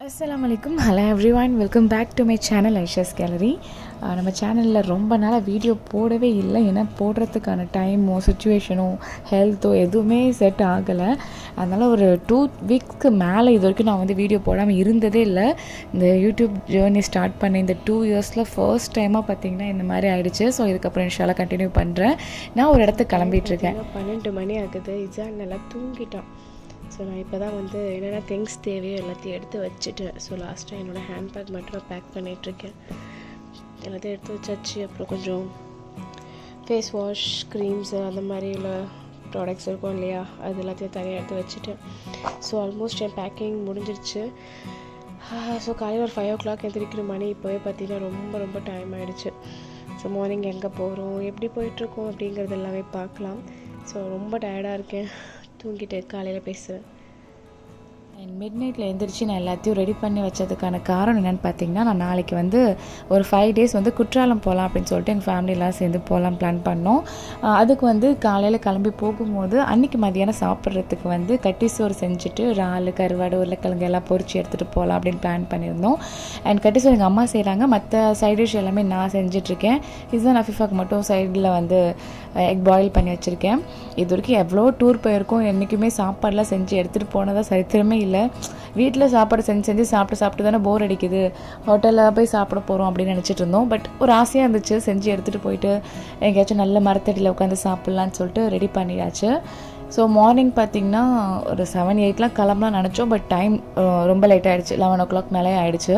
அஸ்ஸலாமு அலைக்கும் hello everyone welcome back to my channel Aisha's gallery நம்ம சேனலில் ரொம்ப நாளாக வீடியோ போடவே இல்லை ஏன்னா போடுறதுக்கான டைமோ சுச்சுவேஷனோ ஹெல்த்தோ எதுவுமே செட் ஆகலை அதனால் ஒரு டூ வீக்ஸ்க்கு மேலே இது வரைக்கும் நான் வந்து வீடியோ போடாமல் இருந்ததே இல்லை இந்த யூடியூப் ஜேர்னி ஸ்டார்ட் பண்ண இந்த டூ இயர்ஸில் ஃபர்ஸ்ட் டைமாக பார்த்தீங்கன்னா இந்த மாதிரி ஆயிடுச்சு ஸோ இதுக்கப்புறம் இன்ஷாலாக கண்டினியூ பண்ணுறேன் நான் ஒரு இடத்துக்கு கிளம்பிட்டு இருக்கேன் பன்னெண்டு மணி ஆகுது இஜான் நல்லா தூங்கிட்டான் ஸோ நான் இப்போ தான் வந்து என்னென்ன திங்ஸ் தேவையோ எல்லாத்தையும் எடுத்து வச்சுட்டேன் ஸோ லாஸ்ட்டாக என்னோடய ஹேண்ட்பேக் மட்டும் நான் பேக் பண்ணிகிட்ருக்கேன் எல்லாத்தையும் எடுத்து வச்சாச்சு அப்புறம் கொஞ்சம் ஃபேஸ் வாஷ் க்ரீம்ஸு அந்த மாதிரி உள்ள ப்ராடக்ட்ஸ் இருக்கும் இல்லையா அது எல்லாத்தையும் தனியாக எடுத்து வச்சுட்டேன் ஸோ ஆல்மோஸ்ட் என் பேக்கிங் முடிஞ்சிருச்சு ஸோ காலையில் ஒரு ஃபைவ் ஓ கிளாக் எந்திரிக்கிற மணி இப்போவே பார்த்தீங்கன்னா ரொம்ப ரொம்ப டைம் ஆகிடுச்சு ஸோ மார்னிங் எங்கே போகிறோம் எப்படி போயிட்டுருக்கோம் அப்படிங்கிறது எல்லாமே பார்க்கலாம் ஸோ ரொம்ப டயர்டாக இருக்கேன் தூங்கிட்டு காலையில் பேசுவேன் அண்ட் மிட் நைட்டில் எழுந்திரிச்சு நான் எல்லாத்தையும் ரெடி பண்ணி வச்சதுக்கான காரணம் என்னென்னு பார்த்தீங்கன்னா நான் நாளைக்கு வந்து ஒரு ஃபைவ் டேஸ் வந்து குற்றாலம் போகலாம் அப்படின்னு சொல்லிட்டு எங்கள் ஃபேமிலியெலாம் சேர்ந்து போகலாம் பிளான் பண்ணோம் அஹ் அதுக்கு வந்து காலையில் கிளம்பி போகும்போது அன்றைக்கி மதியானம் சாப்பிட்றதுக்கு வந்து கட்டி சோறு செஞ்சுட்டு இறால் கருவாடு உருளைக்கிழங்கு எல்லாம் பொரிச்சு எடுத்துகிட்டு போகலாம் அப்படின்னு பிளான் பண்ணியிருந்தோம் அண்ட் கட்டி சோறு எங்கள் அம்மா செய்கிறாங்க மற்ற சைட் டிஷ் எல்லாமே நான் செஞ்சிட்ருக்கேன் இதுதான் அஃபிஃபாக்கு மட்டும் சைடில் வந்து எக் பாயில் பண்ணி வச்சுருக்கேன் இது வரைக்கும் எவ்வளோ டூர் போயிருக்கோம் என்றைக்குமே சாப்பாடெலாம் செஞ்சு எடுத்துகிட்டு போனதாக சரித்திரமே இல்லை வீட்டில் சாப்பாடு செஞ்சு செஞ்சு சாப்பிட்டு சாப்பிட்டு தானே போர் அடிக்குது ஹோட்டலில் போய் சாப்பிட போகிறோம் அப்படின்னு நினச்சிட்டு இருந்தோம் பட் ஒரு ஆசையாக இருந்துச்சு செஞ்சு எடுத்துகிட்டு போயிட்டு எங்கேயாச்சும் நல்ல மரத்தடியில் உட்காந்து சாப்பிட்லான்னு சொல்லிட்டு ரெடி பண்ணியாச்சு ஸோ மார்னிங் பார்த்திங்கன்னா ஒரு செவன் எயிட்லாம் கிளம்பலாம் நினச்சோம் பட் டைம் ரொம்ப லேட் ஆகிடுச்சு லெவன் ஓ கிளாக் மேலே ஆகிடுச்சு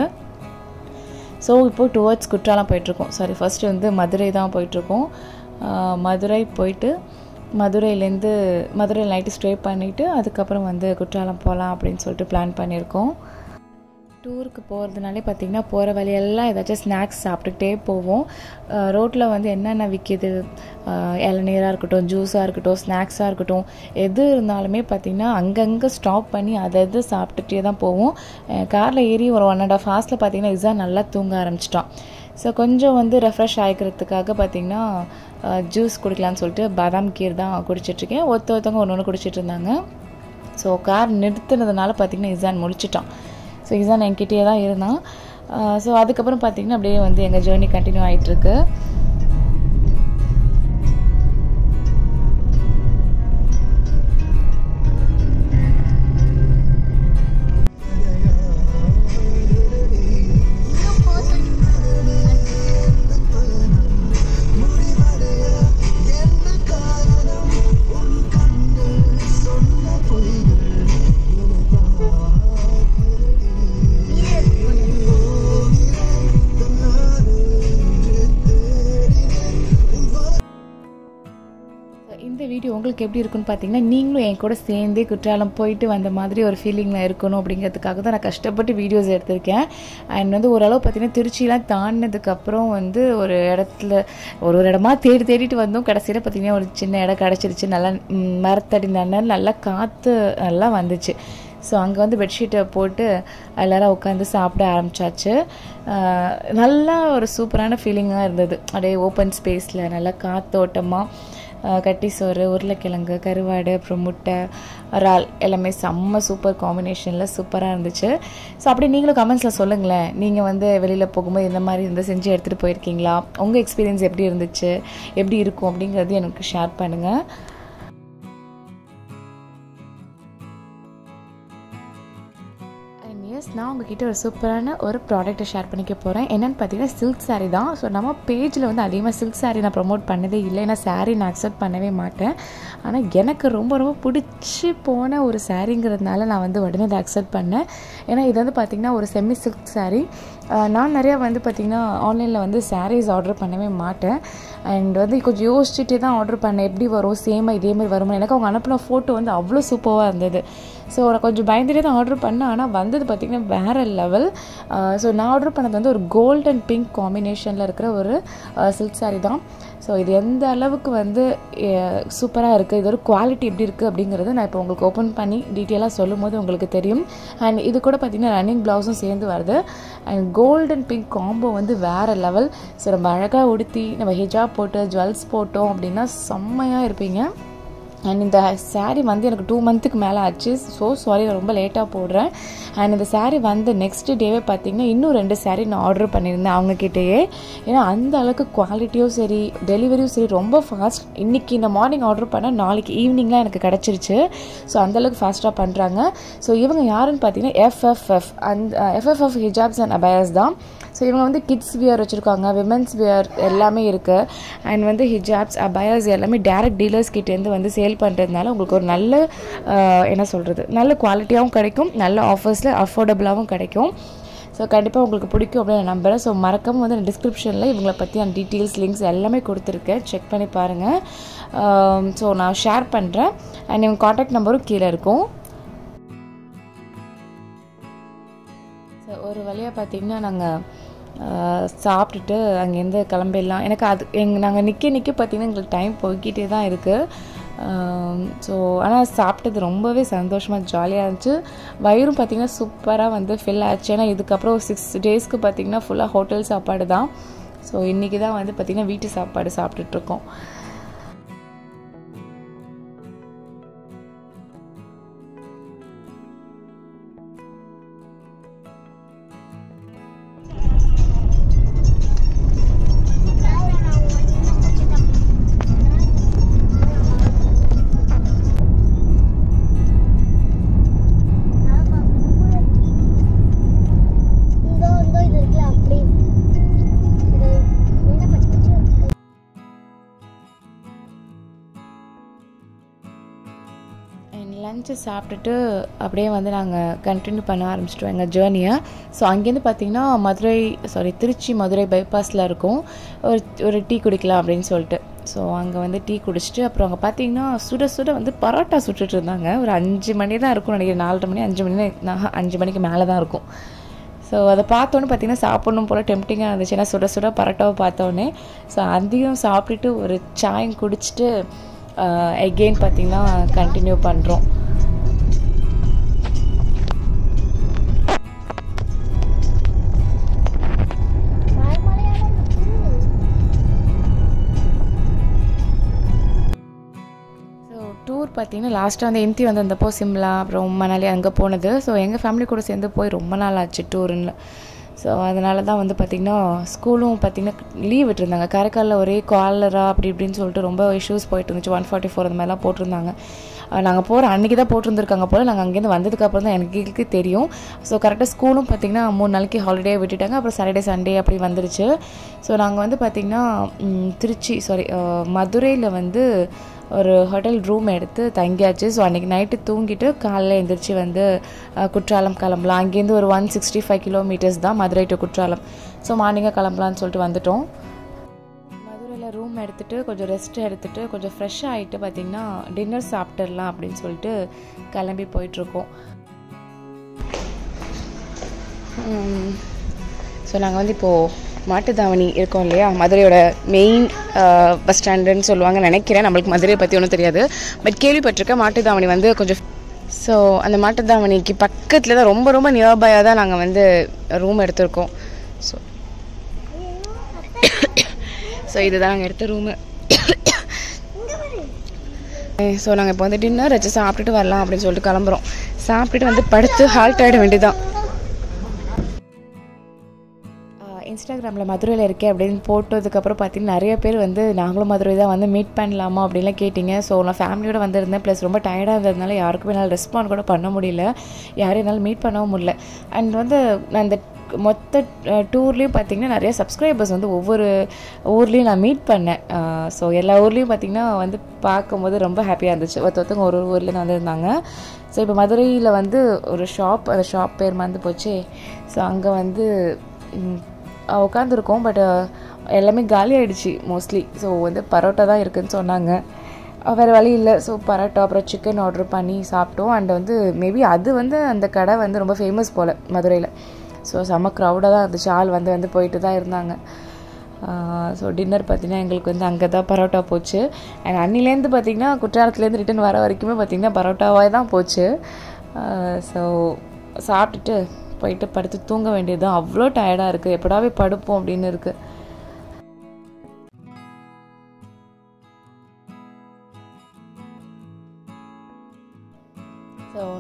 ஸோ இப்போது டுவர்ட்ஸ் குற்றாலம் போயிட்டுருக்கோம் சாரி ஃபஸ்ட்டு வந்து மதுரை தான் போயிட்டுருக்கோம் மதுரை போயிட்டு மதுரையிலேருந்து மதுரையில் நைட்டு ஸ்டே பண்ணிவிட்டு அதுக்கப்புறம் வந்து குற்றாலம் போகலாம் அப்படின்னு சொல்லிட்டு பிளான் பண்ணியிருக்கோம் டூருக்கு போகிறதுனாலே பார்த்திங்கன்னா போகிற வழியெல்லாம் ஏதாச்சும் ஸ்நாக்ஸ் சாப்பிட்டுக்கிட்டே போவோம் ரோட்டில் வந்து என்னென்ன விற்கிது இளநீராக இருக்கட்டும் ஜூஸாக இருக்கட்டும் ஸ்நாக்ஸாக இருக்கட்டும் எது இருந்தாலுமே பார்த்திங்கன்னா அங்கங்கே ஸ்டாப் பண்ணி அதை எது சாப்பிட்டுட்டே தான் போவோம் காரில் ஏறி ஒரு ஒன் அண்ட் ஆஃப் ஹார்ஸில் பார்த்திங்கன்னா இசா நல்லா தூங்க ஆரம்பிச்சிட்டான் ஸோ கொஞ்சம் வந்து ரெஃப்ரெஷ் ஆகிக்கிறதுக்காக பார்த்திங்கன்னா ஜூஸ் குடிக்கலான்னு சொல்லிட்டு பாதாம் கீர் தான் குடிச்சிட்ருக்கேன் ஒருத்த ஒருத்தவங்க ஒன்று ஒன்று குடிச்சிட்டு இருந்தாங்க ஸோ கார் நிறுத்தினதுனால பார்த்திங்கன்னா இசான் முடிச்சிட்டான் ஸோ இசான் என்கிட்டயே தான் இருந்தான் ஸோ அதுக்கப்புறம் பார்த்திங்கன்னா அப்படியே வந்து எங்கள் ஜேர்னி கண்டினியூ ஆகிட்டுருக்கு இந்த வீடியோ உங்களுக்கு எப்படி இருக்குன்னு பார்த்தீங்கன்னா நீங்களும் என் கூட சேர்ந்தே குற்றாலம் போயிட்டு வந்த மாதிரி ஒரு ஃபீலிங்கில் இருக்கணும் அப்படிங்கிறதுக்காக தான் நான் கஷ்டப்பட்டு வீடியோஸ் எடுத்திருக்கேன் அண்ட் வந்து ஓரளவு பார்த்தீங்கன்னா திருச்சியெலாம் தாண்டினதுக்கப்புறம் வந்து ஒரு இடத்துல ஒரு ஒரு இடமா தேடி தேடிட்டு வந்தோம் கடைசியில் பார்த்தீங்கன்னா ஒரு சின்ன இடம் கிடச்சிருச்சு நல்லா மரத்தடி நன்னல் நல்லா காற்று நல்லா வந்துச்சு ஸோ அங்கே வந்து பெட்ஷீட்டை போட்டு எல்லோரும் உட்காந்து சாப்பிட ஆரம்பித்தாச்சு நல்லா ஒரு சூப்பரான ஃபீலிங்காக இருந்தது அப்படியே ஓப்பன் ஸ்பேஸில் நல்லா காத்தோட்டமாக கட்டி சோறு உருளைக்கிழங்கு கருவாடு அப்புறம் முட்டை இறால் எல்லாமே செம்ம சூப்பர் காம்பினேஷனில் சூப்பராக இருந்துச்சு ஸோ அப்படியே நீங்களும் கமெண்ட்ஸில் சொல்லுங்களேன் நீங்கள் வந்து வெளியில் போகும்போது இந்த மாதிரி இருந்து செஞ்சு எடுத்துகிட்டு போயிருக்கீங்களா உங்கள் எக்ஸ்பீரியன்ஸ் எப்படி இருந்துச்சு எப்படி இருக்கும் அப்படிங்கிறது எனக்கு ஷேர் பண்ணுங்கள் எஸ் நான் உங்ககிட்ட ஒரு சூப்பரான ஒரு ப்ராடக்ட்டை ஷேர் பண்ணிக்க போகிறேன் என்னென்னு பார்த்தீங்கன்னா சில்க் சாரீ தான் ஸோ நம்ம பேஜில் வந்து அதிகமாக சில்க் சாரீ நான் ப்ரொமோட் பண்ணதே இல்லை ஏன்னா சாரீ நான் அக்செப்ட் பண்ணவே மாட்டேன் ஆனால் எனக்கு ரொம்ப ரொம்ப பிடிச்சி போன ஒரு சாரீங்கிறதுனால நான் வந்து உடனே அதை அக்செப்ட் பண்ணேன் ஏன்னா இது வந்து பார்த்திங்கன்னா ஒரு செமி சில்க் சாரீ நான் நிறையா வந்து பார்த்திங்கன்னா ஆன்லைனில் வந்து சாரீஸ் ஆர்டர் பண்ணவே மாட்டேன் அண்ட் வந்து கொஞ்சம் யோசிச்சுட்டே தான் ஆர்டர் பண்ணேன் எப்படி வரும் சேமாக இதே மாதிரி வருமா எனக்கு அவங்க அனுப்பின ஃபோட்டோ வந்து அவ்வளோ சூப்பராக இருந்தது ஸோ நான் கொஞ்சம் பயந்துட்டே தான் ஆர்டர் பண்ணேன் ஆனால் வந்தது பார்த்திங்கன்னா வேறு லெவல் ஸோ நான் ஆர்டர் பண்ணது வந்து ஒரு கோல்ட் அண்ட் பிங்க் காம்பினேஷனில் இருக்கிற ஒரு சில்க் சாரீ தான் ஸோ இது எந்த அளவுக்கு வந்து சூப்பராக இருக்குது இதோட குவாலிட்டி எப்படி இருக்குது அப்படிங்கிறத நான் இப்போ உங்களுக்கு ஓப்பன் பண்ணி டீட்டெயிலாக சொல்லும் போது உங்களுக்கு தெரியும் அண்ட் இது கூட பார்த்திங்கன்னா ரன்னிங் ப்ளவுஸும் சேர்ந்து வருது and gold and pink combo வந்து வேறு லெவல் ஸோ நம்ம அழகாக உடுத்தி நம்ம ஹிஜாப் போட்டு ஜுவல்ஸ் போட்டோம் அப்படின்னா செம்மையாக இருப்பீங்க அண்ட் இந்த saree வந்து எனக்கு டூ மந்த்துக்கு மேலே ஆச்சு ஸோ சாரி ரொம்ப லேட்டாக போடுறேன் அண்ட் இந்த saree வந்து நெக்ஸ்ட் டேவே பார்த்தீங்கன்னா இன்னும் ரெண்டு saree நான் ஆர்டர் பண்ணியிருந்தேன் அவங்கக்கிட்டேயே ஏன்னா அந்த அளவுக்கு குவாலிட்டியும் சரி டெலிவரியும் சரி ரொம்ப ஃபாஸ்ட் இன்றைக்கி இந்த மார்னிங் ஆர்டர் பண்ணால் நாளைக்கு ஈவினிங்லாம் எனக்கு கிடச்சிருச்சு ஸோ அந்தளவுக்கு ஃபாஸ்ட்டாக பண்ணுறாங்க ஸோ இவங்க யாருன்னு பார்த்தீங்கன்னா எஃப்எஃப்எஃப் அந்த எஃப்எஃப்எஃப் ஹிஜாப்ஸ் அண்ட் அபயாஸ் தான் ஸோ இவங்க வந்து கிட்ஸ் வியர் வச்சுருக்காங்க விமென்ஸ் வியர் எல்லாமே இருக்குது அண்ட் வந்து ஹிஜாப்ஸ் அபயாஸ் எல்லாமே டேரக்ட் டீலர்ஸ் கிட்டேருந்து வந்து சேல் பண்ணுறதுனால உங்களுக்கு ஒரு நல்ல ஆஹ், என்ன சொல்கிறது நல்ல குவாலிட்டியாகவும் கிடைக்கும் நல்ல ஆஃபர்ஸில் அஃபோர்டபுளாகவும் கிடைக்கும் ஸோ கண்டிப்பாக உங்களுக்கு பிடிக்கும் அப்படின்னு நான் நம்புகிறேன் ஸோ மறக்காம வந்து டிஸ்கிரிப்ஷனில் இவங்களை பற்றியான டீட்டெயில்ஸ் லிங்க்ஸ் எல்லாமே கொடுத்துருக்கேன் செக் பண்ணி பாருங்கள் ஸோ நான் ஷேர் பண்ணுறேன் அண்ட் இவங்க காண்டாக்ட் நம்பரும் கீழே இருக்கும் ஸோ ஒரு வழியாக பார்த்தீங்கன்னா நாங்கள் சாப்பிட்டுட்டு அங்கேருந்து கிளம்பிடலாம் எனக்கு அது எங்கள் நாங்கள் நிற்க நிற்க பார்த்தீங்கன்னா எங்களுக்கு டைம் போய்கிட்டே தான் இருக்குது ஸோ ஆனால் சாப்பிட்டது ரொம்பவே சந்தோஷமாக ஜாலியாக இருந்துச்சு வயிறும் பார்த்திங்கன்னா சூப்பராக வந்து ஃபில் ஆச்சு ஏன்னா இதுக்கப்புறம் சிக்ஸ் டேஸ்க்கு பார்த்திங்கன்னா ஃபுல்லாக ஹோட்டல் சாப்பாடு தான் ஸோ இன்றைக்கி தான் வந்து பார்த்திங்கன்னா வீட்டு சாப்பாடு சாப்பிட்டுட்ருக்கோம் இதோ இதோ இது இருக்குல்ல அப்படி இது என்ன பச்சை பச்சை இருக்கு அண்ட் லஞ்சு சாப்பிட்டுட்டு அப்படியே வந்து நாங்கள் கண்டினியூ பண்ண ஆரம்பிச்சிட்டோம் எங்கள் ஜேர்னியை ஸோ அங்கேருந்து பார்த்தீங்கன்னா மதுரை சாரி திருச்சி மதுரை பைபாஸில் இருக்கும் ஒரு ஒரு டீ குடிக்கலாம் அப்படின்னு சொல்லிட்டு ஸோ அங்கே வந்து டீ குடிச்சிட்டு அப்புறம் அங்கே பார்த்தீங்கன்னா சுட சுட வந்து பரோட்டா சுட்டுட்டு இருந்தாங்க ஒரு அஞ்சு மணி தான் இருக்கும் நினைக்கிறேன் நாலரை மணி அஞ்சு மணி நான் அஞ்சு மணிக்கு மேலே தான் இருக்கும் ஸோ அதை பார்த்தோன்னே பார்த்தீங்கன்னா சாப்பிடணும் போல் டெம்டிங்காக இருந்துச்சு ஏன்னா சுட சுட பரோட்டாவை பார்த்தோன்னே ஸோ அதையும் சாப்பிட்டுட்டு ஒரு சாயம் குடிச்சிட்டு எகெயின் பார்த்தீங்கன்னா கண்டினியூ பண்ணுறோம் மலை மலையாக இருக்கு ஸோ டூர் பார்த்தீங்கன்னா லாஸ்ட்டாக வந்து எம்தி வந்திருந்தப்போ சிம்லா அப்புறம் மணாலி அங்கே போனது ஸோ எங்கள் ஃபேமிலி கூட சேர்ந்து போய் ரொம்ப நாள் ஆச்சு டூருன்னு ஸோ அதனால தான் வந்து பார்த்திங்கன்னா ஸ்கூலும் பார்த்திங்கன்னா லீவ் விட்டுருந்தாங்க காரைக்காலில் ஒரே காலரா அப்படி இப்படின்னு சொல்லிட்டு ரொம்ப இஷ்யூஸ் போயிட்டு இருந்துச்சு ஒன் ஃபார்ட்டி ஃபோர் அந்த மாதிரிலாம் போட்டிருந்தாங்க நாங்கள் போகிற அன்றைக்கி தான் போட்டிருந்துருக்காங்க போல் நாங்கள் அங்கேருந்து வந்ததுக்கப்புறம் தான் எனக்கு எங்களுக்கு தெரியும் ஸோ கரெக்டாக ஸ்கூலும் பார்த்திங்கன்னா மூணு நாளைக்கு ஹாலிடே விட்டுட்டாங்க அப்புறம் சாட்டர்டே சண்டே அப்படி வந்துருச்சு ஸோ நாங்கள் வந்து பார்த்திங்கன்னா ம், திருச்சி சாரி மதுரையில் வந்து ஒரு ஹோட்டல் ரூம் எடுத்து தங்கியாச்சு ஸோ அன்றைக்கி நைட்டு தூங்கிட்டு காலைல எழுந்திரிச்சு வந்து அஹ், குற்றாலம் கிளம்பலாம் அங்கேருந்து ஒரு ஒன் சிக்ஸ்டி ஃபைவ் கிலோமீட்டர்ஸ் தான் மதுரை டு குற்றாலம் ஸோ மார்னிங்காக கிளம்பலான்னு சொல்லிட்டு வந்துட்டோம் மதுரையில் ரூம் எடுத்துட்டு கொஞ்சம் ரெஸ்ட் எடுத்துட்டு கொஞ்சம் ஃப்ரெஷ் ஆகிட்டு பார்த்திங்கன்னா டின்னர் சாப்பிட்டுடலாம் அப்படின்னு சொல்லிட்டு கிளம்பி போயிட்டுருக்கோம் ஸோ நாங்கள் வந்து இப்போது மாட்டுத்தாவணி இருக்கோம் இல்லையா மதுரையோட மெயின் பஸ் ஸ்டாண்டுன்னு சொல்லுவாங்க நினைக்கிறேன் நம்மளுக்கு மதுரையை பற்றி ஒன்றும் தெரியாது பட் கேள்விப்பட்டிருக்கேன் மாட்டுத்தாவணி வந்து கொஞ்சம் ஸோ அந்த மாட்டுத்தாவணிக்கு பக்கத்தில் தான் ரொம்ப ரொம்ப நியர்பையாக தான் நாங்கள் வந்து ரூம் எடுத்திருக்கோம் ஸோ ஸோ இதுதான் நாங்கள் எடுத்த ரூமு ஸோ நாங்கள் இப்போ வந்து டின்னர் வச்சு சாப்பிட்டுட்டு வரலாம் அப்படின்னு சொல்லிட்டு கிளம்புறோம் சாப்பிட்டுட்டு வந்து படுத்து ஹால்ட் ஆகிட வேண்டியதுதான் இன்ஸ்டாகிராமில் மதுரையில் இருக்கேன் அப்படின்னு போட்டதுக்கப்புறம் பார்த்தீங்கன்னா நிறைய பேர் வந்து நாங்களும் மதுரை தான் வந்து மீட் பண்ணலாமா அப்படின்லாம் கேட்டிங்க ஸோ நான் ஃபேமிலியோட வந்திருந்தேன் ப்ளஸ் ரொம்ப டயர்டாக இருந்ததுனால யாருக்குமே என்னால் ரெஸ்பாண்ட் கூட பண்ண முடியல யாரையும் என்னால் மீட் பண்ணவும் முடியல அண்ட் வந்து நான் இந்த மொத்த டூர்லேயும் பார்த்தீங்கன்னா நிறைய சப்ஸ்கிரைபர்ஸ் வந்து ஒவ்வொரு ஊர்லேயும் நான் மீட் பண்ணேன் ஸோ எல்லா ஊர்லேயும் பார்த்தீங்கன்னா வந்து பார்க்கும்போது ரொம்ப ஹாப்பியாக இருந்துச்சு ஒருத்த ஒருத்தவங்க ஒரு ஒரு ஊர்லேருந்து வந்திருந்தாங்க ஸோ இப்போ மதுரையில் வந்து ஒரு ஷாப் அந்த ஷாப் பேர் மறந்து போச்சு ஸோ அங்கே வந்து உட்காந்துருக்கோம் பட் எல்லாமே காலி ஆயிடுச்சு மோஸ்ட்லி ஸோ வந்து பரோட்டா தான் இருக்குன்னு சொன்னாங்க அஹ் வேறு வழி இல்லை ஸோ பரோட்டா அப்புறம் சிக்கன் ஆர்டர் பண்ணி சாப்பிட்டோம் அண்ட் வந்து மேபி அது வந்து அந்த கடை வந்து ரொம்ப ஃபேமஸ் போல் மதுரையில் ஸோ செம்ம க்ரௌடாக தான் இருந்துச்சு ஆள் வந்து வந்து போயிட்டு தான் இருந்தாங்க ஸோ டின்னர் பார்த்தீங்கன்னா எங்களுக்கு வந்து அங்கே தான் பரோட்டா போச்சு அண்ட் அன்னிலேருந்து பார்த்தீங்கன்னா குற்றாலத்துலேருந்து ரிட்டன் வர வரைக்குமே பார்த்தீங்கன்னா பரோட்டாவாக தான் போச்சு ஸோ சாப்பிட்டுட்டு போயிட்டு படுத்து தூங்க வேண்டியது தான் அவ்வளோ டயர்டாக இருக்குது எப்படாவே படுப்போம் அப்படின்னு இருக்குது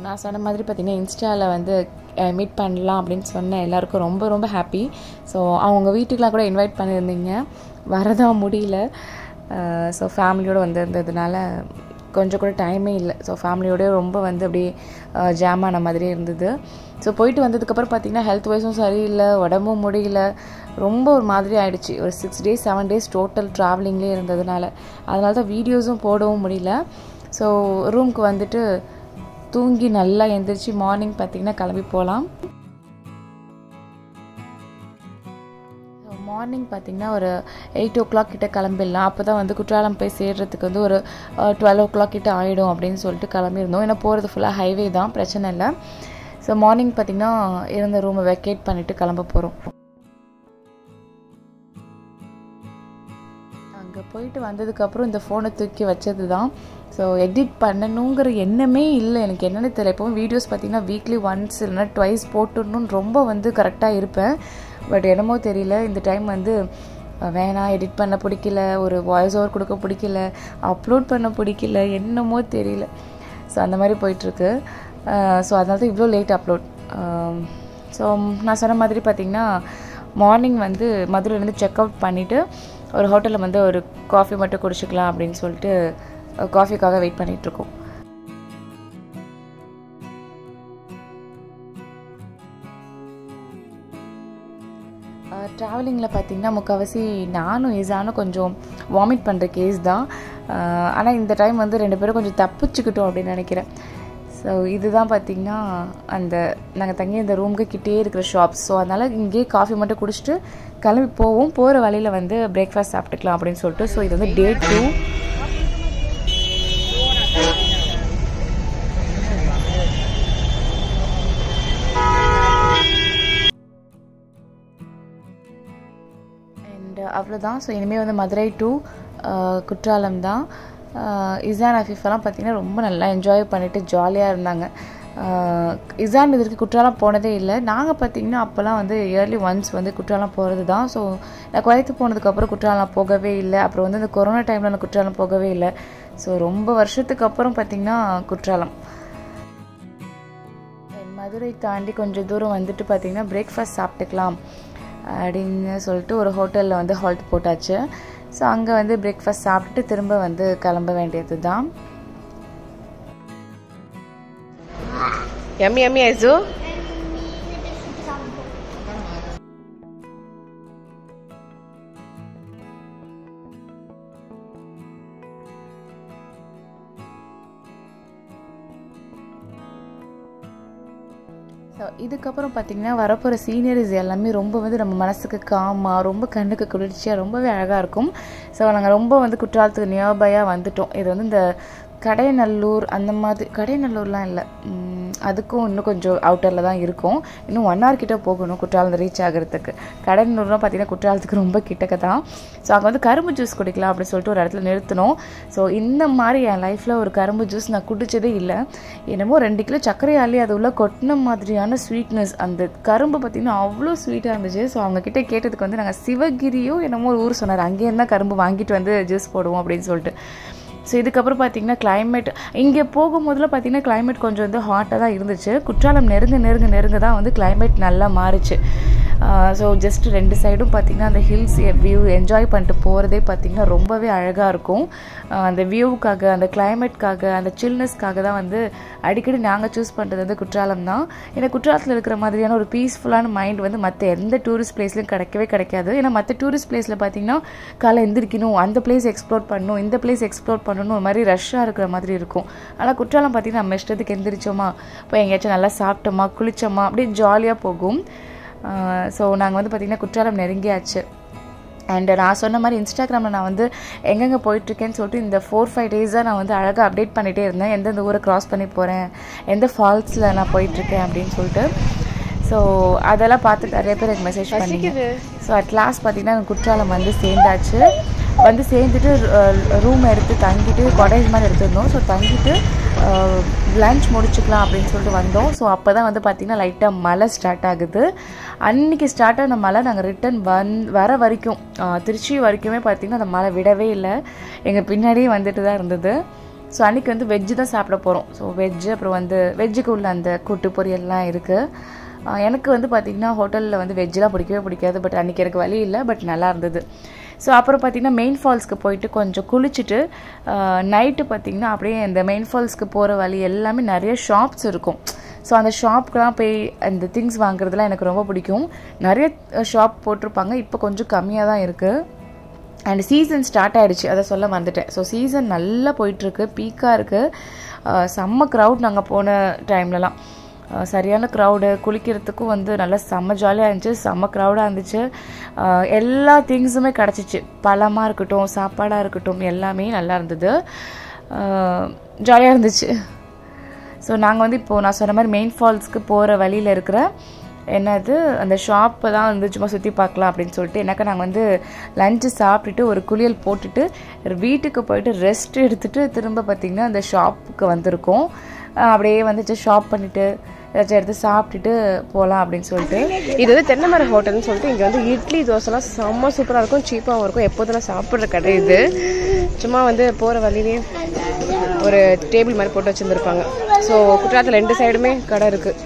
நான் சொன்ன மாதிரி பார்த்தீங்கன்னா இன்ஸ்டாவில் வந்து மீட் பண்ணலாம் அப்படின்னு சொன்னேன் எல்லாருக்கும் ரொம்ப ரொம்ப ஹாப்பி ஸோ அவங்க வீட்டுக்கெலாம் கூட இன்வைட் பண்ணியிருந்தீங்க வரதான் முடியல ஸோ ஃபேமிலியோடு வந்திருந்ததுனால கொஞ்சம் கூட டைமே இல்லை ஸோ ஃபேமிலியோடய ரொம்ப வந்து அப்படியே ஜாம் ஆன மாதிரி இருந்தது ஸோ போயிட்டு வந்ததுக்கப்புறம் பார்த்திங்கன்னா ஹெல்த் வைஸும் சரியில்லை உடம்பும் முடியல ரொம்ப ஒரு மாதிரி ஆயிடுச்சு ஒரு six days seven days total ட்ராவலிங்லேயே இருந்ததுனால அதனால தான் வீடியோஸும் போடவும் முடியல ஸோ ரூம்க்கு வந்துட்டு தூங்கி நல்லா எந்திரிச்சு மார்னிங் பார்த்திங்கன்னா கிளம்பி போகலாம் மார்னிங் பார்த்திங்கன்னா ஒரு எயிட் ஓ கிளாக் கிட்ட கிளம்பிடலாம் அப்போ தான் வந்து குற்றாலம் போய் சேர்றதுக்கு வந்து ஒரு டுவெல் ஓ கிளாக் கிட்ட ஆகிடும் அப்படின்னு சொல்லிட்டு கிளம்பியிருந்தோம் ஏன்னா போகிறது ஃபுல்லாக ஹைவே தான் பிரச்சனை இல்லை ஸோ மார்னிங் பார்த்திங்கன்னா இருந்த ரூமை வெக்கேட் பண்ணிவிட்டு கிளம்ப போகிறோம் அங்கே போயிட்டு வந்ததுக்கப்புறம் இந்த ஃபோனை தூக்கி வச்சது தான் ஸோ எடிட் பண்ணணுங்கிற எண்ணமே இல்லை எனக்கு என்னென்னு தெரியல இப்போவும் வீடியோஸ் பார்த்திங்கன்னா வீக்லி ஒன்ஸ் இல்லைனா ட்வைஸ் போட்டுடணும்னு ரொம்ப வந்து கரெக்டாக இருப்பேன் பட் என்னமோ தெரியல இந்த டைம் வந்து வேணாம் எடிட் பண்ண பிடிக்கல ஒரு வாய்ஸ் ஓவர் கொடுக்க பிடிக்கல அப்லோட் பண்ண பிடிக்கல என்னமோ தெரியல ஸோ அந்த மாதிரி போயிட்டுருக்கு ஸோ அதனால தான் இவ்வளோ லேட் அப்லோட் ஸோ நான் சொன்ன மாதிரி பார்த்திங்கன்னா மார்னிங் வந்து மதுரையிலேருந்து செக் அவுட் பண்ணிவிட்டு ஒரு ஹோட்டலில் வந்து ஒரு காஃபி மட்டும் குடிச்சிக்கலாம் அப்படின்னு சொல்லிட்டு காஃபிக்காக வெயிட் பண்ணிகிட்ருக்கோம் ட்ராவலிங்கில் பார்த்திங்கன்னா முக்கால்வாசி நானும் ஈஸானும் கொஞ்சம் வாமிட் பண்ணுற கேஸ் தான் ஆனால் இந்த டைம் வந்து ரெண்டு பேரும் கொஞ்சம் தப்பிச்சுக்கிட்டோம் அப்படின்னு நினைக்கிறேன் ஸோ இதுதான் பார்த்திங்கன்னா அந்த நாங்கள் தங்கி இந்த ரூமுக்கு கிட்டே இருக்கிற ஷாப்ஸ் ஸோ அதனால் இங்கேயே காஃபி மட்டும் குடிச்சிட்டு கிளம்பி போவோம் போகிற வழியில் வந்து பிரேக்ஃபாஸ்ட் சாப்பிட்டுக்கலாம் அப்படின்னு சொல்லிட்டு ஸோ இது வந்து டே டூ அண்ட் அவ்வளோதான் ஸோ இனிமேல் வந்து மதுரை டு குற்றாலம் தான் இசான் அஃபீஃபெல்லாம் பார்த்திங்கன்னா ரொம்ப நல்லா என்ஜாய் பண்ணிவிட்டு ஜாலியாக இருந்தாங்க இசான் இதற்கு குற்றாலம் போனதே இல்லை நாங்கள் பார்த்திங்கன்னா அப்போல்லாம் வந்து இயர்லி ஒன்ஸ் வந்து குற்றாலம் போகிறது தான் ஸோ நான் குவைத்து போனதுக்கப்புறம் குற்றாலம் போகவே இல்லை அப்புறம் வந்து இந்த கொரோனா டைமில் நான் குற்றாலம் போகவே இல்லை ஸோ ரொம்ப வருஷத்துக்கு அப்புறம் பார்த்திங்கன்னா குற்றாலம் மதுரை தாண்டி கொஞ்சம் தூரம் வந்துட்டு பார்த்திங்கன்னா பிரேக்ஃபாஸ்ட் சாப்பிட்டுக்கலாம் அப்படின்னு சொல்லிட்டு ஒரு ஹோட்டலில் வந்து ஹால்ட் போட்டாச்சு ஸோ அங்கே வந்து பிரேக்ஃபாஸ்ட் சாப்பிட்டுட்டு திரும்ப வந்து கிளம்ப வேண்டியது தான் எம்மி எம்மி ஐசு ஸோ இதுக்கப்புறம் பார்த்திங்கன்னா வரப்போகிற சீனரிஸ் எல்லாமே ரொம்ப வந்து நம்ம மனசுக்கு காமாக ரொம்ப கண்ணுக்கு குளிர்ச்சியாக ரொம்பவே அழகாக இருக்கும் ஸோ நாங்கள் ரொம்ப வந்து குற்றாலத்துக்கு நியர்பையாக வந்துட்டோம் இது வந்து இந்த கடைநல்லூர் அந்த மாதிரி கடைநல்லூர்லாம் இல்லை அதுக்கும் இன்னும் கொஞ்சம் அவுட்டரில் தான் இருக்கும் இன்னும் ஒன் ஹவர் கிட்டே போகணும் குற்றாலம் ரீச் ஆகிறதுக்கு கடைநல்லூர்லாம் பார்த்திங்கன்னா குற்றாலத்துக்கு ரொம்ப கிட்டக்க தான் ஸோ அங்கே வந்து கரும்பு ஜூஸ் குடிக்கலாம் அப்படின்னு சொல்லிட்டு ஒரு இடத்துல நிறுத்தினோம் ஸோ இந்த மாதிரி என் லைஃப்பில் ஒரு கரும்பு ஜூஸ் நான் குடித்ததே இல்லை என்னமோ ரெண்டு கிலோ சர்க்கரையாலே அது உள்ள கொட்டின மாதிரியான ஸ்வீட்னஸ் அந்த கரும்பு பார்த்திங்கன்னா அவ்வளோ ஸ்வீட்டாக இருந்துச்சு ஸோ அவங்கக்கிட்ட கேட்டதுக்கு வந்து நாங்கள் சிவகிரியோ என்னமோ ஒரு ஊர் சொன்னார் அங்கேருந்து தான் கரும்பு வாங்கிட்டு வந்து ஜூஸ் போடுவோம் அப்படின்னு சொல்லிட்டு ஸோ இதுக்கப்புறம் பார்த்தீங்கன்னா கிளைமேட் இங்கே போகும்போதில் பார்த்தீங்கன்னா கிளைமேட் கொஞ்சம் வந்து ஹாட்டாக தான் இருந்துச்சு குற்றாலம் நெருங்க நெருங்க நெருங்க தான் வந்து கிளைமேட் நல்லா மாறிச்சு ஸோ ஜஸ்ட் ரெண்டு சைடும் பார்த்திங்கன்னா அந்த ஹில்ஸ் வியூ என்ஜாய் பண்ணிட்டு போகிறதே பார்த்திங்கன்னா ரொம்பவே அழகாக இருக்கும் அந்த வியூவுக்காக அந்த கிளைமேட்காக அந்த சில்னஸ்க்காக தான் வந்து அடிக்கடி நாங்கள் சூஸ் பண்ணுறது வந்து குற்றாலம் தான் ஏன்னா குற்றாலத்தில் இருக்கிற மாதிரியான ஒரு பீஸ்ஃபுல்லான மைண்ட் வந்து மற்ற எந்த டூரிஸ்ட் பிளேஸ்லையும் கிடைக்கவே கிடைக்காது ஏன்னா மற்ற டூரிஸ்ட் பிளேஸில் பார்த்திங்கன்னா காலை எந்திரிக்கணும் அந்த பிளேஸ் எக்ஸ்ப்ளோர் பண்ணணும் இந்த பிளேஸ் எக்ஸ்ப்ளோர் பண்ணணும் ஒரு மாதிரி ரஷ்ஷாக இருக்கிற மாதிரி இருக்கும் ஆனால் குற்றாலம் பார்த்திங்கன்னா நம்ம இஷ்டத்துக்கு எந்திரிச்சோமா போய் எங்கேயாச்சும் நல்லா சாப்பிட்டோமா குளித்தோமா அப்படியே ஜாலியாக போகும் ஸோ நாங்கள் வந்து பார்த்திங்கன்னா குற்றாலம் நெருங்கியாச்சு அண்ட் நான் சொன்ன மாதிரி இன்ஸ்டாகிராமில் நான் வந்து எங்கெங்கே போயிட்டுருக்கேன்னு சொல்லிட்டு இந்த ஃபோர் ஃபைவ் டேஸாக நான் வந்து அழகாக அப்டேட் பண்ணிகிட்டே இருந்தேன் எந்தெந்த ஊரை க்ராஸ் பண்ணி போகிறேன் எந்த ஃபால்ஸில் நான் போயிட்டுருக்கேன் அப்படின்னு சொல்லிட்டு ஸோ அதெல்லாம் பார்த்து நிறைய பேர் எனக்கு மெசேஜ் பண்ணிங்க ஸோ அட் லாஸ்ட் பார்த்திங்கன்னா குற்றாலம் வந்து சேர்ந்தாச்சு வந்து சேர்ந்துட்டு ரூம் எடுத்து தங்கிட்டு காட்டேஜ் மாதிரி எடுத்துருந்தோம் ஸோ தங்கிட்டு லஞ்ச் முடிச்சுக்கலாம் அப்படின்னு சொல்லிட்டு வந்தோம் ஸோ அப்போ தான் வந்து பார்த்திங்கன்னா லைட்டாக மழை ஸ்டார்ட் ஆகுது அன்றைக்கி ஸ்டார்ட் ஆன மழை நாங்கள் ரிட்டன் வந் வர வரைக்கும் திருச்சி வரைக்குமே பார்த்திங்கன்னா அந்த மழை விடவே இல்லை எங்கள் பின்னாடியே வந்துட்டு தான் இருந்தது ஸோ அன்றைக்கி வந்து வெஜ்ஜு தான் சாப்பிட போகிறோம் ஸோ வெஜ்ஜு அப்புறம் வந்து வெஜ்ஜுக்கு உள்ள அந்த கூட்டு பொரியல்லாம் இருக்குது எனக்கு வந்து பார்த்திங்கன்னா ஹோட்டலில் வந்து வெஜ்ஜெலாம் பிடிக்கவே பிடிக்காது பட் அன்றைக்கி எனக்கு வழி இல்லை பட் நல்லா இருந்தது ஸோ அப்புறம் பார்த்திங்கன்னா மெயின் ஃபால்ஸ்க்கு போயிட்டு கொஞ்சம் குளிச்சுட்டு நைட்டு பார்த்திங்கன்னா அப்படியே இந்த மெயின் ஃபால்ஸ்க்கு போகிற வழி எல்லாமே நிறைய ஷாப்ஸ் இருக்கும் ஸோ அந்த ஷாப்புக்கெலாம் போய் அந்த திங்ஸ் வாங்குறதுலாம் எனக்கு ரொம்ப பிடிக்கும் நிறைய ஷாப் போட்டிருப்பாங்க இப்போ கொஞ்சம் கம்மியாக தான் இருக்குது அண்ட் சீசன் ஸ்டார்ட் ஆகிடுச்சு அதை சொல்ல வந்துட்டேன் ஸோ சீசன் நல்லா போயிட்டுருக்கு பீக்காக இருக்குது செம்ம க்ரௌட் நாங்கள் போன டைம்லலாம் சரியான க்ரௌடு குளிக்கிறதுக்கும் வந்து நல்லா செம்ம ஜாலியாக இருந்துச்சு செம்ம க்ரௌடாக இருந்துச்சு எல்லா திங்ஸுமே கிடச்சிச்சு பழமாக இருக்கட்டும் சாப்பாடாக இருக்கட்டும் எல்லாமே நல்லா இருந்தது ஜாலியாக இருந்துச்சு ஸோ நாங்கள் வந்து இப்போது நான் சொன்ன மாதிரி மெயின் ஃபால்ஸ்க்கு போகிற வழியில் இருக்கிற என்னது அந்த ஷாப்பை தான் வந்து சும்மா சுற்றி பார்க்கலாம் அப்படின்னு சொல்லிட்டு எனக்கு நாங்கள் வந்து லஞ்சு சாப்பிட்டுட்டு ஒரு குளியல் போட்டுட்டு வீட்டுக்கு போயிட்டு ரெஸ்ட் எடுத்துகிட்டு திரும்ப பார்த்திங்கன்னா அந்த ஷாப்புக்கு வந்திருக்கோம் அப்படியே வந்துட்டு ஷாப் பண்ணிவிட்டு ஏதாச்சும் எடுத்து சாப்பிட்டுட்டு போகலாம் அப்படின்னு சொல்லிட்டு இது வந்து தென்னைமர ஹோட்டல்னு சொல்லிட்டு இங்கே வந்து இட்லி தோசைலாம் செம்ம சூப்பராக இருக்கும் சீப்பாகவும் இருக்கும் எப்போதும் நான் சாப்பிட்ற கடை இது சும்மா வந்து போகிற வழியிலே ஒரு டேபிள் மாதிரி போட்டு வச்சுருந்துருப்பாங்க ஸோ குற்றாலத்தில் ரெண்டு சைடுமே கடை இருக்குது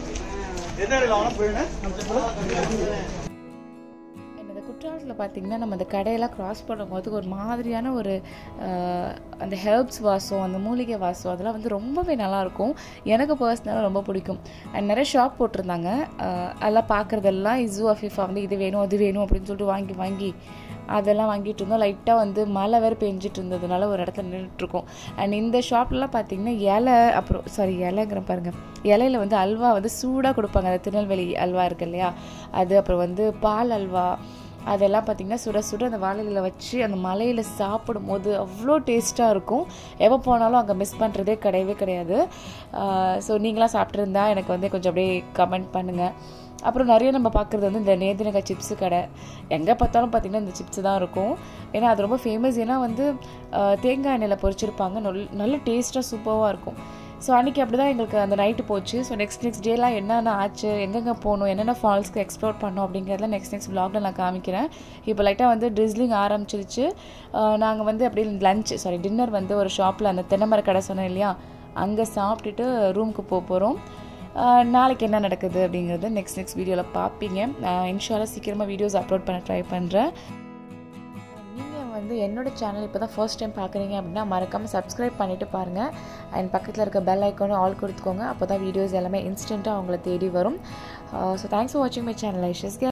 என்னது குற்றாலத்தில் பார்த்தீங்கன்னா நம்ம அந்த கடையெல்லாம் க்ராஸ் பண்ணும்போது ஒரு மாதிரியான ஒரு அந்த ஹெர்ப்ஸ் வாசம் அந்த மூலிகை வாசம் அதெல்லாம் வந்து ரொம்பவே நல்லாயிருக்கும் எனக்கு பர்சனலாக ரொம்ப பிடிக்கும் அண்ட் நிறைய ஷாப் போட்டிருந்தாங்க அதெல்லாம் பார்க்குறதெல்லாம் இசு அஃபீஃபா வந்து இது வேணும் அது வேணும் அப்படின்னு சொல்லிட்டு வாங்கி வாங்கி அதெல்லாம் வாங்கிட்டு இருந்தோம் லைட்டாக வந்து மழை வேறு பெஞ்சிட்டு இருந்ததுனால ஒரு இடத்துல நின்றுட்டுருக்கோம் அண்ட் இந்த ஷாப்லலாம் பார்த்தீங்கன்னா இலை அப்புறம் சாரி இலைங்கிற பாருங்கள் இலையில வந்து அல்வா வந்து சூடாக கொடுப்பாங்க அந்த திருநெல்வேலி அல்வா இருக்கு இல்லையா அது அப்புறம் வந்து பால் அல்வா அதெல்லாம் பார்த்திங்கன்னா சுட சுட அந்த வாழையில வச்சு அந்த மலையில் சாப்பிடும் போது அவ்வளோ டேஸ்ட்டாக இருக்கும் எப்போ போனாலும் அங்கே மிஸ் பண்ணுறதே கிடையவே கிடையாது ஸோ நீங்களாம் சாப்பிட்ருந்தா எனக்கு வந்து கொஞ்சம் அப்படியே கமெண்ட் பண்ணுங்கள் அப்புறம் நிறைய நம்ம பார்க்குறது வந்து இந்த நேதினகா சிப்ஸு கடை எங்கே பார்த்தாலும் பார்த்திங்கன்னா இந்த சிப்ஸு தான் இருக்கும் ஏன்னா அது ரொம்ப ஃபேமஸ் ஏன்னா வந்து தேங்காய் எண்ணெயில் பொரிச்சிருப்பாங்க நல் நல்ல டேஸ்ட்டாக சூப்பராக இருக்கும் ஸோ அன்றைக்கி அப்படி தான் எங்களுக்கு அந்த நைட்டு போச்சு ஸோ நெக்ஸ்ட் நெக்ஸ்ட் டேலாம் என்னென்ன ஆச்சு எங்கெங்கே போகணும் என்னென்ன ஃபால்ஸ்க்கு எக்ஸ்ப்ளோர் பண்ணோம் அப்படிங்கிறதுலாம் நெக்ஸ்ட் நெக்ஸ்ட் வ்ளாகில் நான் காமிக்கிறேன் இப்போ லைட்டாக வந்து ட்ரிஸ்லிங் ஆரம்பிச்சிருச்சு நாங்கள் வந்து அப்படியே லஞ்ச் சாரி டின்னர் வந்து ஒரு ஷாப்பில் அந்த தென்னைமர கடை சொன்னேன் இல்லையா அங்கே சாப்பிட்டுட்டு ரூமுக்கு போக போகிறோம் நாளைக்கு என்ன நடக்குது அப்படிங்கிறது நெக்ஸ்ட் நெக்ஸ்ட் வீடியோவில் பார்ப்பீங்க இன்ஷாலாக சீக்கிரமாக வீடியோஸ் அப்லோட் பண்ண ட்ரை பண்ணுறேன் நீங்கள் வந்து என்னோடய சேனல் இப்போ தான் ஃபர்ஸ்ட் டைம் பார்க்குறீங்க அப்படின்னா மறக்காமல் சப்ஸ்கிரைப் பண்ணிவிட்டு பாருங்கள் அண்ட் பக்கத்தில் இருக்க பெல் ஐக்கானும் ஆல் கொடுத்துக்கோங்க அப்போ தான் வீடியோஸ் எல்லாமே இன்ஸ்டண்ட்டாக அவங்கள தேடி வரும் ஸோ தேங்க்ஸ் ஃபார் வாட்சிங் மை சேனல் ஐஷஸ்